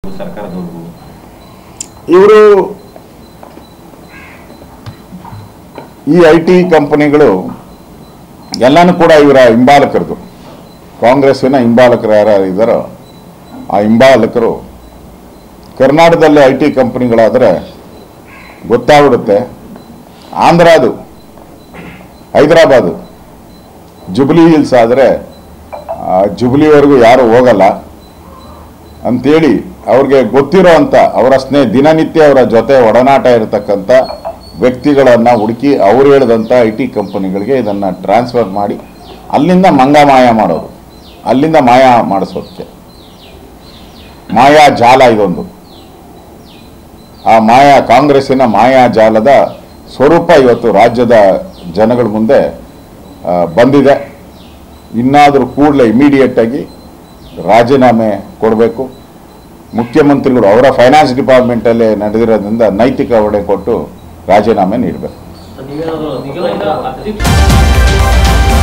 ಸರ್ಕಾರದವ್ರಿಗೂ ಇವರು ಈ I T ಕಂಪನಿಗಳು ಎಲ್ಲನೂ ಕೂಡ ಇವರ ಹಿಂಬಾಲಕರದು ಕಾಂಗ್ರೆಸ್ಸಿನ ಹಿಂಬಾಲಕರು ಯಾರು ಇದ್ದಾರೋ ಆ ಹಿಂಬಾಲಕರು ಕರ್ನಾಟಕದಲ್ಲಿ ಐ ಟಿ ಕಂಪನಿಗಳಾದರೆ ಗೊತ್ತಾಗ್ಬಿಡುತ್ತೆ ಆಂಧ್ರದು ಹೈದರಾಬಾದು ಜುಬ್ಲಿ ಹಿಲ್ಸ್ ಆದರೆ ಜುಬ್ಲಿವರೆಗೂ ಯಾರು ಹೋಗಲ್ಲ ಅಂತೇಳಿ ಅವ್ರಿಗೆ ಗೊತ್ತಿರೋ ಅಂಥ ಅವರ ಸ್ನೇಹ ದಿನನಿತ್ಯ ಅವರ ಜೊತೆ ಒಡನಾಟ ಇರತಕ್ಕಂಥ ವ್ಯಕ್ತಿಗಳನ್ನು ಹುಡುಕಿ ಅವ್ರು ಹೇಳಿದಂಥ ಐ ಟಿ ಕಂಪನಿಗಳಿಗೆ ಇದನ್ನು ಟ್ರಾನ್ಸ್ಫರ್ ಮಾಡಿ ಅಲ್ಲಿಂದ ಮಂಗ ಮಾಯ ಮಾಡೋದು ಅಲ್ಲಿಂದ ಮಾಯ ಮಾಡಿಸೋದಕ್ಕೆ ಮಾಯಾ ಜಾಲ ಇದೊಂದು ಆ ಮಾಯಾ ಕಾಂಗ್ರೆಸ್ಸಿನ ಮಾಯಾ ಜಾಲದ ಸ್ವರೂಪ ಇವತ್ತು ರಾಜ್ಯದ ಜನಗಳ ಮುಂದೆ ಆ, ಬಂದಿದೆ ಇನ್ನಾದರೂ ಕೂಡಲೇ ಇಮಿಡಿಯೇಟಾಗಿ ರಾಜೀನಾಮೆ ಕೊಡಬೇಕು ಮುಖ್ಯಮಂತ್ರಿಗಳು ಅವರ ಫೈನಾನ್ಸ್ ಡಿಪಾರ್ಟ್ಮೆಂಟಲ್ಲೇ ನಡೆದಿರೋದ್ರಿಂದ ನೈತಿಕ ಹೊಣೆ ಕೊಟ್ಟು ರಾಜೀನಾಮೆ ನೀಡಬೇಕು ನೀವೇನಾದ್ರು